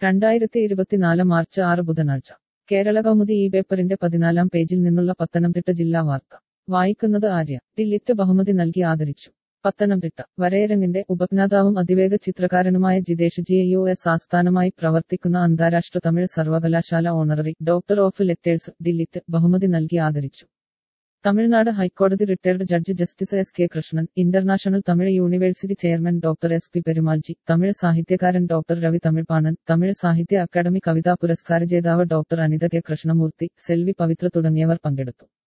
രണ്ടായിരത്തി ഇരുപത്തിനാല് മാർച്ച് ആറ് ബുധനാഴ്ച കേരള കൗമുദി ഈ പേപ്പറിന്റെ പതിനാലാം പേജിൽ നിന്നുള്ള പത്തനംതിട്ട ജില്ലാ വാർത്ത വായിക്കുന്നത് ആര്യ ദില്ലിത്ത് ബഹുമതി നൽകി ആദരിച്ചു പത്തനംതിട്ട വരയരങ്ങിന്റെ ഉപജ്ഞാതാവും അതിവേഗ ചിത്രകാരനുമായ ജിതേഷ് ജിയെ യു എസ് ആസ്ഥാനമായി പ്രവർത്തിക്കുന്ന അന്താരാഷ്ട്ര തമിഴ് സർവകലാശാല honorary doctor of letters DLitt ബഹുമതി നൽകി ആദരിച്ചു തമിഴ്നാട് ഹൈക്കോടതി retired judge justice S K Krishnan international Tamil university chairman doctor S P Perumal ji Tamil സാഹിത്യകാരൻ ഡോക്ടർ രവി തമിഴ്പാണൻ തമിഴ് സാഹിത്യ അക്കാദമി കവിതാ പുരസ്കാര ജേതാവ് ഡോക്ടർ അനിത കെ കൃഷ്ണമൂർത്തി സെൽവി പവിത്ര തുടങ്ങിയവർ പങ്കെടുത്തു